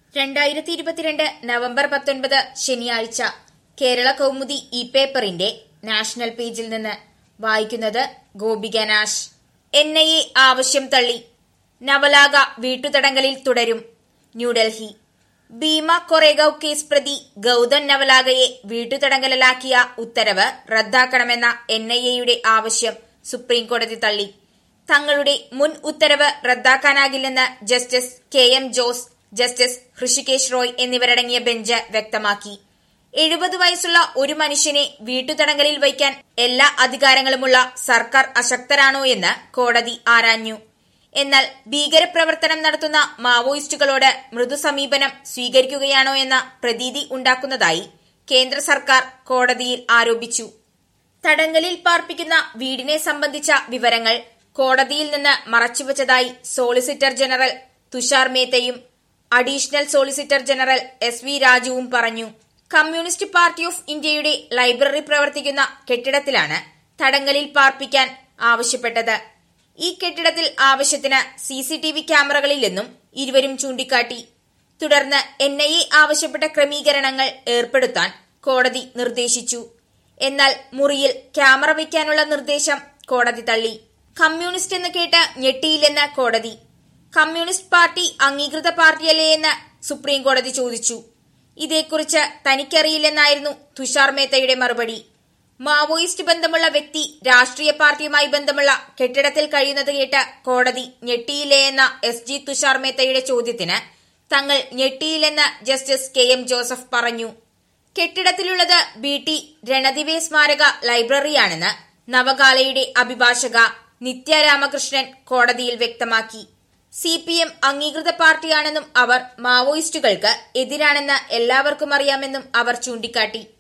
രണ്ടായിരത്തി ഇരുപത്തിരണ്ട് നവംബർ പത്തൊൻപത് ശനിയാഴ്ച കേരള കൗമുദി ഇ പേപ്പറിന്റെ നാഷണൽ പേജിൽ നിന്ന് വായിക്കുന്നത് Gopika Nash N I A ആവശ്യം തള്ളി നവലാഗ വീട്ടുതടങ്കലിൽ തുടരും ന്യൂഡൽഹി ഭീമ കൊറേഗൌ കേസ് പ്രതി ഗൌതം നവലാഗയെ വീട്ടുതടങ്കലിലാക്കിയ ഉത്തരവ് റദ്ദാക്കണമെന്ന എൻ ഐ എയുടെ ആവശ്യം സുപ്രീംകോടതി തള്ളി തങ്ങളുടെ മുൻ ഉത്തരവ് റദ്ദാക്കാനാകില്ലെന്ന് justice K M Jose justice Hrishikesh Roy എന്നിവരടങ്ങിയ ബെഞ്ച് വ്യക്തമാക്കി എഴുപത് വയസ്സുള്ള ഒരു മനുഷ്യനെ വീട്ടുതടങ്കലിൽ വയ്ക്കാൻ എല്ലാ അധികാരങ്ങളുമുള്ള സർക്കാർ അശക്തരാണോ എന്ന് കോടതി ആരാഞ്ഞു എന്നാൽ ഭീകരപ്രവർത്തനം നടത്തുന്ന മാവോയിസ്റ്റുകളോട് മൃദു സമീപനം സ്വീകരിക്കുകയാണോ എന്ന പ്രതീതി ഉണ്ടാക്കുന്നതായി കേന്ദ്ര സർക്കാർ കോടതിയിൽ ആരോപിച്ചു തടങ്കലിൽ പാർപ്പിക്കുന്ന വീടിനെ സംബന്ധിച്ച വിവരങ്ങൾ കോടതിയിൽ നിന്ന് മറച്ചുവച്ചതായി സോളിസിറ്റർ ജനറൽ തുഷാർ മേത്തയും additional solicitor general S V രാജുവും പറഞ്ഞു കമ്മ്യൂണിസ്റ്റ് പാർട്ടി ഓഫ് ഇന്ത്യയുടെ ലൈബ്രറി പ്രവർത്തിക്കുന്ന കെട്ടിടത്തിലാണ് തടങ്കലിൽ പാർപ്പിക്കാൻ ആവശ്യപ്പെട്ടത് ഈ കെട്ടിടത്തിൽ ആവശ്യത്തിന് സി സി ടി വി ക്യാമറകളില്ലെന്നും ഇരുവരും ചൂണ്ടിക്കാട്ടി തുടർന്ന് എൻ ഐ എ ആവശ്യപ്പെട്ട ക്രമീകരണങ്ങൾ ഏർപ്പെടുത്താൻ കോടതി നിർദ്ദേശിച്ചു എന്നാൽ മുറിയിൽ ക്യാമറ വയ്ക്കാനുള്ള നിർദ്ദേശം കോടതി തള്ളി കമ്മ്യൂണിസ്റ്റ് എന്ന് കേട്ട് ഞെട്ടിയില്ലെന്ന് കോടതി കമ്മ്യൂണിസ്റ്റ് പാർട്ടി അംഗീകൃത പാർട്ടിയല്ലേ എന്ന് സുപ്രീം കോടതി ചോദിച്ചു ഇതേക്കുറിച്ച് തനിക്കറിയില്ലെന്നായിരുന്നു തുഷാർ മേത്തയുടെ മറുപടി മാവോയിസ്റ്റ് ബന്ധമുള്ള വ്യക്തി രാഷ്ട്രീയ പാർട്ടിയുമായി ബന്ധമുള്ള കെട്ടിടത്തിൽ കഴിയുന്നത് കേട്ട് കോടതി ഞെട്ടിയില്ലേ എന്ന എസ് ജി തുഷാർ മേത്തയുടെ ചോദ്യത്തിന് തങ്ങൾ ഞെട്ടിയില്ലെന്ന് ജസ്റ്റിസ് കെ എം ജോസഫ് പറഞ്ഞു കെട്ടിടത്തിലുള്ളത് ബി ടി രണദിവേ സ്മാരക ലൈബ്രറിയാണെന്ന് നവകാലയുടെ അഭിഭാഷക നിത്യ രാമകൃഷ്ണൻ കോടതിയിൽ വ്യക്തമാക്കി സി പി എം അംഗീകൃത പാർട്ടിയാണെന്നും അവർ മാവോയിസ്റ്റുകൾക്ക് എതിരാണെന്ന് എല്ലാവർക്കും അറിയാമെന്നും അവർ ചൂണ്ടിക്കാട്ടി